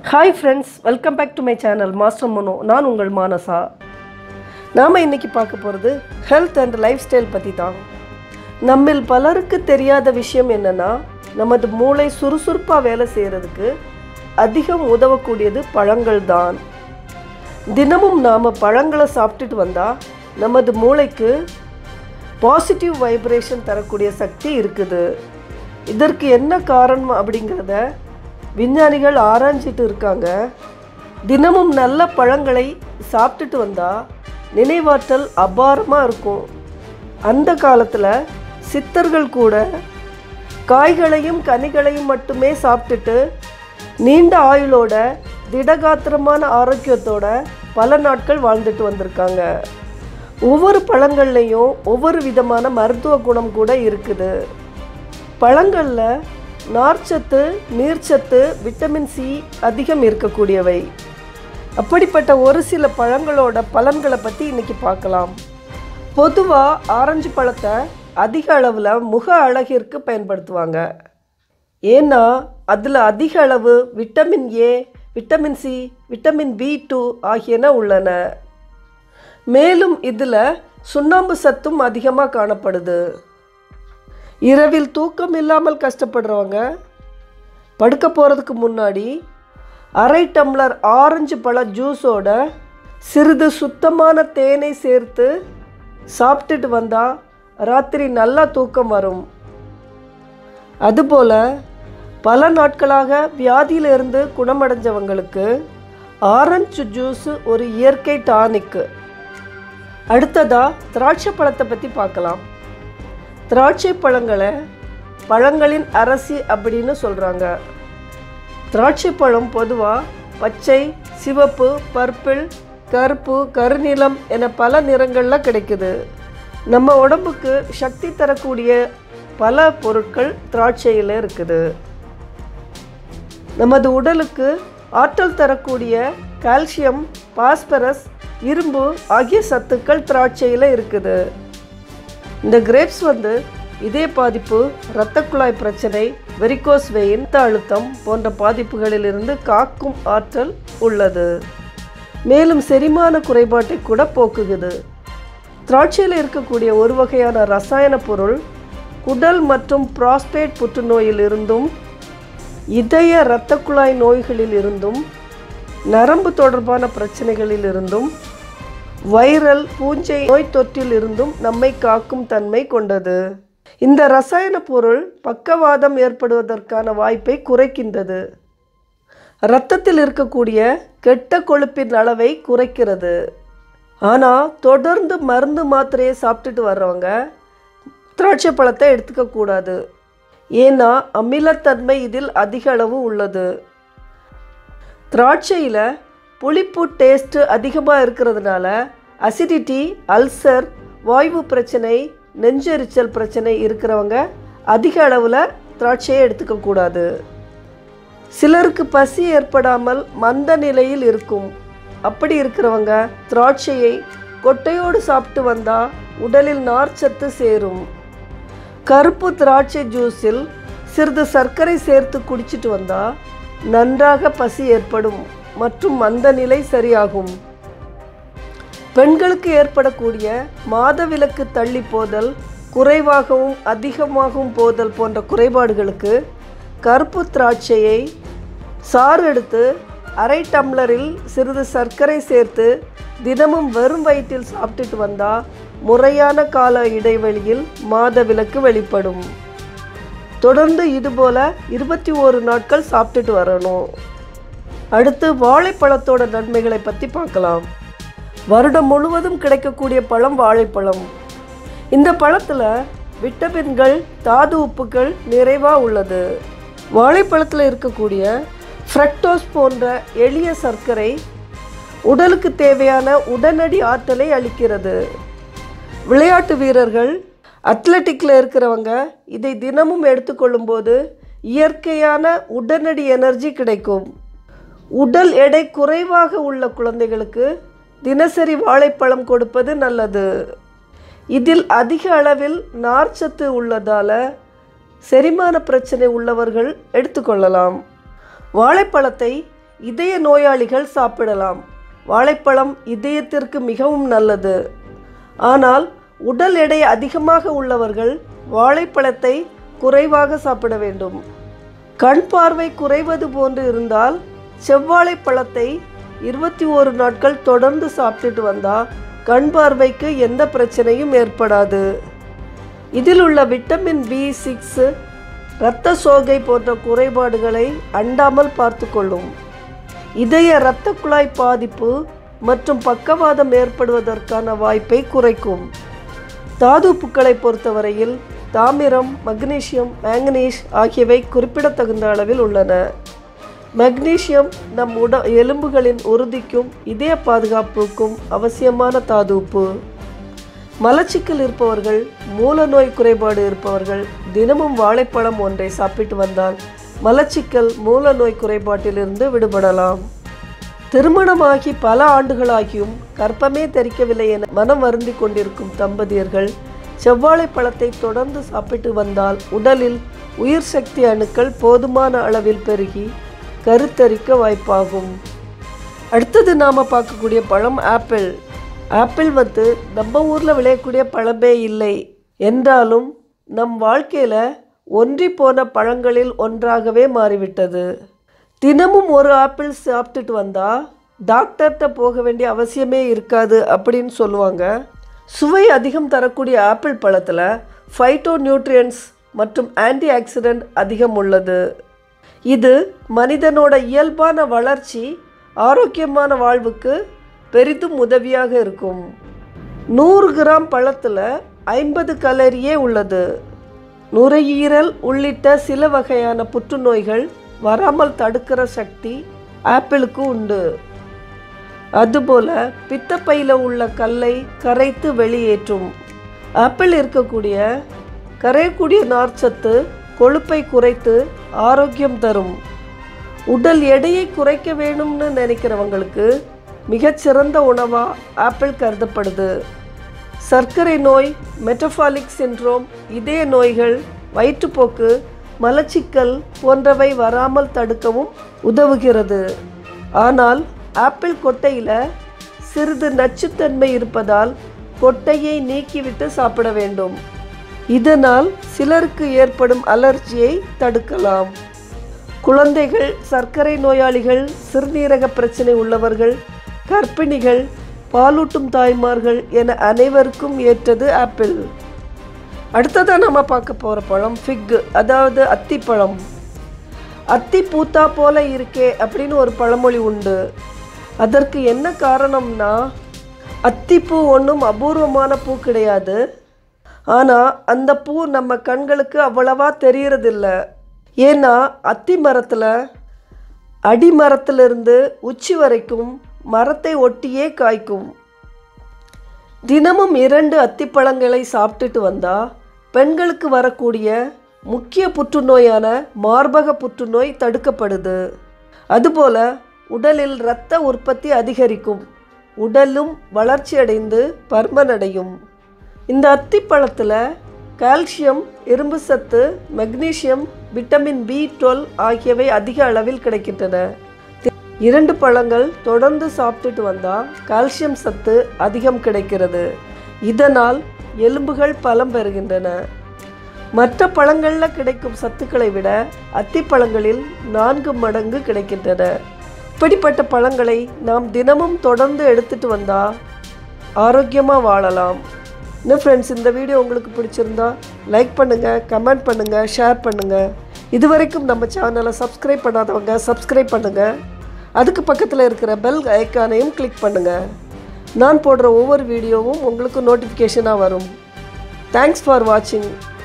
hi friends welcome back to my channel master Mano நான் உங்கள் மானசா நாம் இன்னைக்கு பார்க்க போகிறது ஹெல்த் அண்ட் லைஃப் ஸ்டைல் பற்றி தான் நம்மில் பலருக்கு தெரியாத விஷயம் என்னென்னா நமது மூளை சுறுசுறுப்பாக வேலை செய்கிறதுக்கு அதிகம் உதவக்கூடியது பழங்கள் தான் தினமும் நாம் பழங்களை சாப்பிட்டுட்டு வந்தால் நமது மூளைக்கு பாசிட்டிவ் வைப்ரேஷன் தரக்கூடிய சக்தி இருக்குது இதற்கு என்ன காரணம் அப்படிங்கிறத விஞ்ஞானிகள் ஆராய்ஞ்சிட்டு இருக்காங்க தினமும் நல்ல பழங்களை சாப்பிட்டுட்டு வந்தால் நினைவாற்றல் அபாரமாக இருக்கும் அந்த காலத்தில் சித்தர்கள் கூட காய்களையும் கனிகளையும் மட்டுமே சாப்பிட்டுட்டு நீண்ட ஆயுளோட திடகாத்திரமான ஆரோக்கியத்தோட பல நாட்கள் வாழ்ந்துட்டு வந்திருக்காங்க ஒவ்வொரு பழங்கள்லையும் ஒவ்வொரு விதமான மருத்துவ குணம் கூட இருக்குது பழங்களில் நார்ச்சத்து நீர்ச்சத்து விட்டமின் சி அதிகம் இருக்கக்கூடியவை அப்படிப்பட்ட ஒரு சில பழங்களோட பலன்களை பற்றி இன்னைக்கு பார்க்கலாம் பொதுவாக ஆரஞ்சு பழத்தை அதிக அளவில் முக அழகிற்கு பயன்படுத்துவாங்க ஏன்னா அதில் அதிக அளவு vitamin A vitamin C vitamin B two ஆகியன உள்ளன மேலும் இதில் சுண்ணாம்பு சத்தும் அதிகமாக காணப்படுது இரவில் தூக்கம் இல்லாமல் கஷ்டப்படுறவங்க படுக்க போகிறதுக்கு முன்னாடி அரை டம்ளர் ஆரஞ்சு பழ ஜூஸோட சிறிது சுத்தமான தேனை சேர்த்து சாப்பிட்டுட்டு வந்தால் ராத்திரி நல்லா தூக்கம் வரும் அதுபோல் பல நாட்களாக வியாதியிலிருந்து குணமடைஞ்சவங்களுக்கு ஆரஞ்சு ஜூஸ் ஒரு இயற்கை டானிக்கு அடுத்ததாக திராட்சை பழத்தை பற்றி பார்க்கலாம் திராட்சை பழங்களை பழங்களின் அரசி அப்படின்னு சொல்கிறாங்க திராட்சை பழம் பொதுவாக பச்சை சிவப்பு பர்பிள் கருப்பு கருநீலம் என பல நிறங்களில் கிடைக்குது நம்ம உடம்புக்கு சக்தி தரக்கூடிய பல பொருட்கள் திராட்சையில் இருக்குது நமது உடலுக்கு ஆற்றல் தரக்கூடிய கால்சியம் பாஸ்பரஸ் இரும்பு ஆகிய சத்துக்கள் திராட்சையில் இருக்குது இந்த கிரேப்ஸ் வந்து இதே பாதிப்பு இரத்த குழாய் பிரச்சனை வெரிகோஸ் வெயின் ரத்த அழுத்தம் போன்ற பாதிப்புகளிலிருந்து காக்கும் ஆற்றல் உள்ளது மேலும் செரிமான குறைபாட்டை கூட போக்குகிறது திராட்சையில் இருக்கக்கூடிய ஒரு வகையான ரசாயன பொருள் குடல் மற்றும் புராஸ்டேட் புற்றுநோயில் இருந்தும் இதய இரத்த குழாய் நோய்களில் இருந்தும் நரம்பு தொடர்பான பிரச்சனைகளில் இருந்தும் வைரல் பூஞ்சை நோய் தொற்றில் இருந்தும் நம்மை காக்கும் தன்மை கொண்டது இந்த ரசாயன பொருள் பக்கவாதம் ஏற்படுவதற்கான வாய்ப்பை குறைக்கின்றது இரத்தத்தில் இருக்கக்கூடிய கெட்ட கொழுப்பின் அளவை குறைக்கிறது ஆனால் தொடர்ந்து மருந்து மாத்திரையை சாப்பிட்டுட்டு வர்றவங்க திராட்சை பழத்தை எடுத்துக்கக்கூடாது ஏன்னா அமிலத்தன்மை இதில் அதிக அளவு உள்ளது திராட்சையில் புளிப்பு டேஸ்ட்டு அதிகமாக இருக்கிறதுனால அசிடிட்டி அல்சர் வாய்வு பிரச்சனை நெஞ்செரிச்சல் பிரச்சனை இருக்கிறவங்க அதிக அளவில் திராட்சையை எடுத்துக்கக்கூடாது சிலருக்கு பசி ஏற்படாமல் மந்த நிலையில் இருக்கும் அப்படி இருக்கிறவங்க திராட்சையை கொட்டையோடு சாப்பிட்டு வந்தால் உடலில் நார்ச்சத்து சேரும் கருப்பு திராட்சை ஜூஸில் சிறிது சர்க்கரை சேர்த்து குடிச்சிட்டு வந்தால் நன்றாக பசி ஏற்படும் மற்றும் மந்த நிலை சரியாகும் பெண்களுக்கு ஏற்படக்கூடிய மாதவிலக்கு தள்ளி போதல் குறைவாகவும் அதிகமாகவும் போதல் போன்ற குறைபாடுகளுக்கு கருப்பு திராட்சையை சாறு எடுத்து அரை டம்ளரில் சிறிது சர்க்கரை சேர்த்து தினமும் வெறும் வயிற்றில் சாப்பிட்டுட்டு வந்தால் முறையான கால இடைவெளியில் மாதவிலக்கு வெளிப்படும் தொடர்ந்து இதுபோல் இருபத்தி ஓரு நாட்கள் சாப்பிட்டுட்டு வரணும் அடுத்து வாழைப்பழத்தோட நன்மைகளை பற்றி பார்க்கலாம் வருடம் முழுவதும் கிடைக்கக்கூடிய பழம் வாழைப்பழம் இந்த பழத்தில் விட்டமின்கள் தாது உப்புகள் நிறைவாக உள்ளது வாழைப்பழத்தில் இருக்கக்கூடிய ஃப்ரக்டோஸ் போன்ற எளிய சர்க்கரை உடலுக்கு தேவையான உடனடி ஆற்றலை அளிக்கிறது விளையாட்டு வீரர்கள் அத்லட்டிக்கில் இருக்கிறவங்க இதை தினமும் எடுத்துக்கொள்ளும்போது இயற்கையான உடனடி எனர்ஜி கிடைக்கும் உடல் எடை குறைவாக உள்ள குழந்தைகளுக்கு தினசரி வாழைப்பழம் கொடுப்பது நல்லது இதில் அதிக அளவில் நார்ச்சத்து உள்ளதால் செரிமான பிரச்சனை உள்ளவர்கள் எடுத்துக்கொள்ளலாம் வாழைப்பழத்தை இதய நோயாளிகள் சாப்பிடலாம் வாழைப்பழம் இதயத்திற்கு மிகவும் நல்லது ஆனால் உடல் எடை அதிகமாக உள்ளவர்கள் வாழைப்பழத்தை குறைவாக சாப்பிட வேண்டும் கண் பார்வை குறைவது போன்று இருந்தால் செவ்வாழை பழத்தை இருபத்தி ஓரு நாட்கள் தொடர்ந்து சாப்பிட்டுட்டு வந்தா கண் பார்வைக்கு எந்த பிரச்சனையும் ஏற்படாது இதில் உள்ள விட்டமின் பி சிக்ஸ் இரத்த சோகை போன்ற குறைபாடுகளை அண்டாமல் பார்த்து கொள்ளும் இதய இரத்த குழாய் பாதிப்பு மற்றும் பக்கவாதம் ஏற்படுவதற்கான வாய்ப்பை குறைக்கும் தாதுப்புக்களை பொறுத்தவரையில் தாமிரம் மக்னீசியம் மேங்கனீஸ் ஆகியவை குறிப்பிடத்தகுந்த அளவில் உள்ளன மக்னீசியம் நம் உட எலும்புகளின் உறுதிக்கும் இதய பாதுகாப்புக்கும் அவசியமான தாதுப்பு மலச்சிக்கல் இருப்பவர்கள் மூல நோய் குறைபாடு இருப்பவர்கள் தினமும் வாழைப்பழம் ஒன்றை சாப்பிட்டு வந்தால் மலச்சிக்கல் மூல நோய் குறைபாட்டிலிருந்து விடுபடலாம் திருமணமாகி பல ஆண்டுகளாகியும் கற்பமே தெரிக்கவில்லை என மனம் வருந்தி கொண்டிருக்கும் தம்பதியர்கள் செவ்வாழை பழத்தை தொடர்ந்து சாப்பிட்டு வந்தால் உடலில் உயிர் சக்தி அணுக்கள் போதுமான அளவில் பெருகி கருத்தரிக்க வாய்ப்பாகும் அடுத்தது நாம் பார்க்கக்கூடிய பழம் ஆப்பிள் ஆப்பிள் வந்து நம்ம ஊரில் விளையக்கூடிய பழமே இல்லை என்றாலும் நம் வாழ்க்கையில் ஒன்றி போன பழங்களில் ஒன்றாகவே மாறிவிட்டது தினமும் ஒரு ஆப்பிள் சாப்பிட்டுட்டு வந்தால் டாக்டர்கிட்ட போக வேண்டிய அவசியமே இருக்காது அப்படின்னு சொல்லுவாங்க சுவை அதிகம் தரக்கூடிய ஆப்பிள் பழத்தில் ஃபைட்டோ நியூட்ரியன்ஸ் மற்றும் ஆன்டி ஆக்சிடென்ட் அதிகம் உள்ளது இது மனிதனோட இயல்பான வளர்ச்சி ஆரோக்கியமான வாழ்வுக்கு பெரிதும் உதவியாக இருக்கும் நூறு கிராம் பழத்தில் ஐம்பது கலரியே உள்ளது நுரையீரல் உள்ளிட்ட சில வகையான புற்றுநோய்கள் வராமல் தடுக்கிற சக்தி ஆப்பிளுக்கு உண்டு அதுபோல பித்தப்பையில் உள்ள கல்லை கரைத்து வெளியேற்றும் ஆப்பிள் இருக்கக்கூடிய கரையக்கூடிய நார்ச்சத்து கொழுப்பை குறைத்து ஆரோக்கியம் தரும் உடல் எடையை குறைக்க வேணும்னு நினைக்கிறவங்களுக்கு மிகச்சிறந்த உணவாக ஆப்பிள் கருதப்படுது சர்க்கரை நோய் மெட்டபாலிக் சின்ட்ரோம் இதய நோய்கள் வயிற்றுப்போக்கு மலச்சிக்கல் போன்றவை வராமல் தடுக்கவும் உதவுகிறது ஆனால் ஆப்பிள் கொட்டையில் சிறிது நச்சுத்தன்மை இருப்பதால் கொட்டையை நீக்கிவிட்டு சாப்பிட வேண்டும் இதனால் சிலருக்கு ஏற்படும் அலர்ஜியை தடுக்கலாம் குழந்தைகள் சர்க்கரை நோயாளிகள் சிறுநீரக பிரச்சனை உள்ளவர்கள் கர்ப்பிணிகள் பாலூட்டும் தாய்மார்கள் என அனைவருக்கும் ஏற்றது ஆப்பிள் அடுத்ததாக நம்ம பார்க்க போகிற பழம் ஃபிக் அதாவது அத்திப்பழம் அத்தி பூத்தா போல இருக்கே அப்படின்னு ஒரு பழமொழி உண்டு அதற்கு என்ன காரணம்னா அத்திப்பூ ஒன்றும் அபூர்வமான பூ கிடையாது ஆனால் அந்த பூ நம்ம கண்களுக்கு அவ்வளவா தெரியறதில்ல ஏன்னா அத்தி மரத்தில் அடிமரத்திலிருந்து உச்சி வரைக்கும் மரத்தை ஒட்டியே காய்க்கும் தினமும் இரண்டு அத்திப்பழங்களை சாப்பிட்டுட்டு வந்தா பெண்களுக்கு வரக்கூடிய முக்கிய புற்றுநோயான மார்பக புற்றுநோய் தடுக்கப்படுது அதுபோல உடலில் இரத்த உற்பத்தி அதிகரிக்கும் உடலும் வளர்ச்சியடைந்து பர்மனடையும் இந்த அத்திப்பழத்தில் கால்சியம் இரும்பு சத்து மெக்னீசியம் விட்டமின் பி டுவெல் ஆகியவை அதிக அளவில் கிடைக்கின்றன இரண்டு பழங்கள் தொடர்ந்து சாப்பிட்டுட்டு வந்தால் கால்சியம் சத்து அதிகம் கிடைக்கிறது இதனால் எலும்புகள் பலம் பெறுகின்றன மற்ற பழங்களில் கிடைக்கும் சத்துக்களை விட அத்திப்பழங்களில் நான்கு மடங்கு கிடைக்கின்றன இப்படிப்பட்ட பழங்களை நாம் தினமும் தொடர்ந்து எடுத்துட்டு வந்தால் ஆரோக்கியமாக வாழலாம் இன்னும் ஃப்ரெண்ட்ஸ் இந்த வீடியோ உங்களுக்கு பிடிச்சிருந்தா லைக் பண்ணுங்கள் கமெண்ட் பண்ணுங்கள் ஷேர் பண்ணுங்கள் இதுவரைக்கும் நம்ம சேனலை சப்ஸ்கிரைப் பண்ணாதவங்க சப்ஸ்கிரைப் பண்ணுங்கள் அதுக்கு பக்கத்தில் இருக்கிற பெல் ஐக்கானையும் கிளிக் பண்ணுங்கள் நான் போடுற ஒவ்வொரு வீடியோவும் உங்களுக்கு நோட்டிஃபிகேஷனாக வரும் தேங்க்ஸ் ஃபார் வாட்சிங்